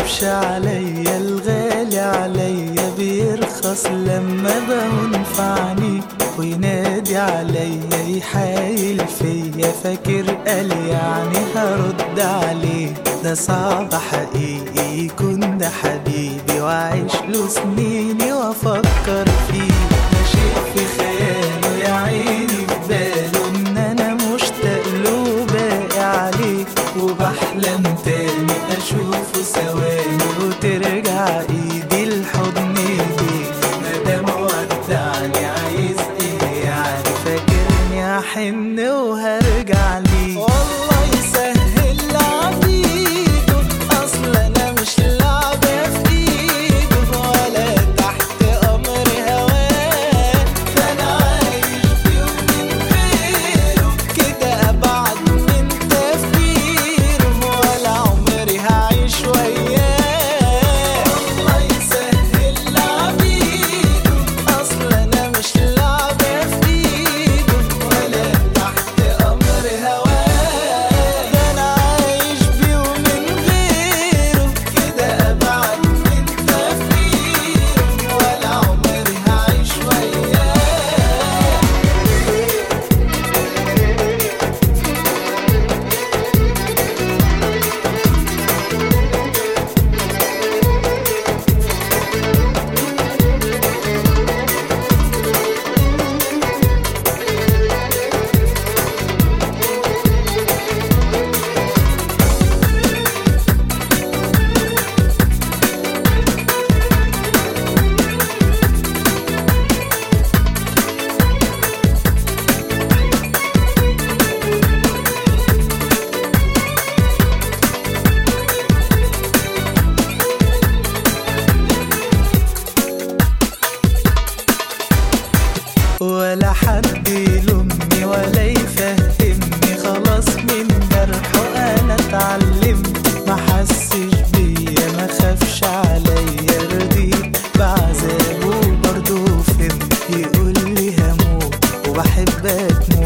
يخافش عليا الغالي عليا بيرخص لما بنفعني وينادي عليا يحايل فيا فاكر قال يعني هرد عليه ده صعب حقيقي يكون ده حبيبي وعيش له سنيني وافكر فيه ده شيء في خياله يا عيني في باله ان انا مشتاق له باقي عليه وبحلم تاني اشوفه ثواني وترجع ايدي لحضن ايديه مادام ودعني عايز ايه يعني فاكرني احن وهرجع ليه والله يسهل عبيده اصل انا مش لعبه في ايده ولا تحت امر هواه فانا عايش بيه ومن غيره كده ابعد من تفكيره ولا عمري هعيش وياه والله يسهل عبيده اصل انا مش لعبه في ايده ولا تحت امر هواه ده انا عايش بيه ومن غيره كده ابعد من تفكيره ولا عمري هعيش وياه ولا حد يلومني ولا يفهمني خلاص من جرحه انا اتعلمت ما حسش بيا ما خافش عليا رضيت بعذابه برضه فهمت يقول لي هموت وبحبك موت